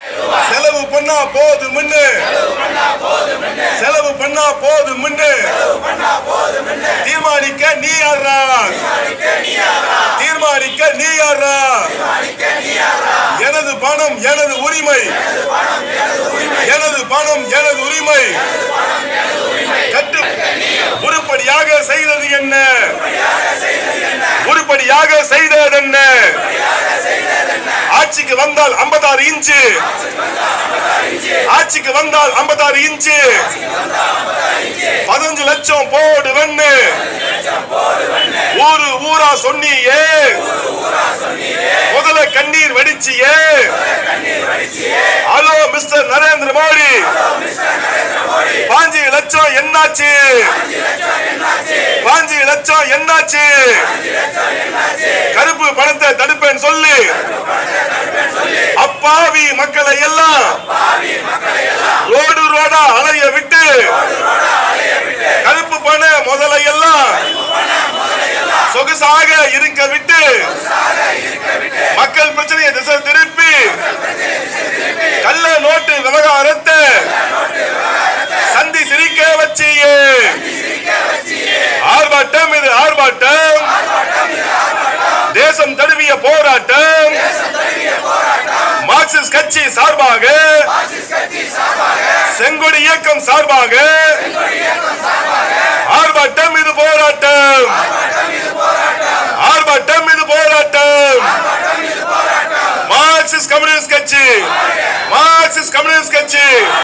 செலவு பண்ணா போதும் செலவு பண்ணா போதும் தீர்மானிக்க நீ யாரா தீர்மானிக்க நீ யாரா எனது பணம் எனது உரிமை எனது பணம் எனது உரிமை கட்டு உருப்படியாக செய்தது என்ன உருப்படியாக செய்தது என்ன ஆட்சிக்கு வந்தால் 56 இன்ச்சு ஆட்சிக்கு வந்தால் 56 இன்ச்சு பதினஞ்சு லட்சம் போடுவன்னு ஊரு ஊரா சொன்னியே முதல்ல கண்ணீர் வடிச்சியே ஹலோ மிஸ்டர் நரேந்திர மோடி பாஞ்சு லட்சம் என்னாச்சு பாஞ்சு லட்சம் என்னாச்சு கருப்பு பணத்தை தடுப்பேன் சொல்லு அப்பாவி மக்களை எல்லாம் ரோடு ரோடா அலைய விட்டு கருப்பு பண முதலை எல்லாம் சொகுசாக இருக்க விட்டு மக்கள் பிரச்சனையை திசை திருப்பி கள்ள நோட்டு விவகாரத்தை சந்தி சிரிக்க வச்சியே ஆர்ப்பாட்டம் இது ஆர்ப்பாட்டம் தேசம் தழுவிய போராட்டம் மார்க்சிஸ்ட் கட்சி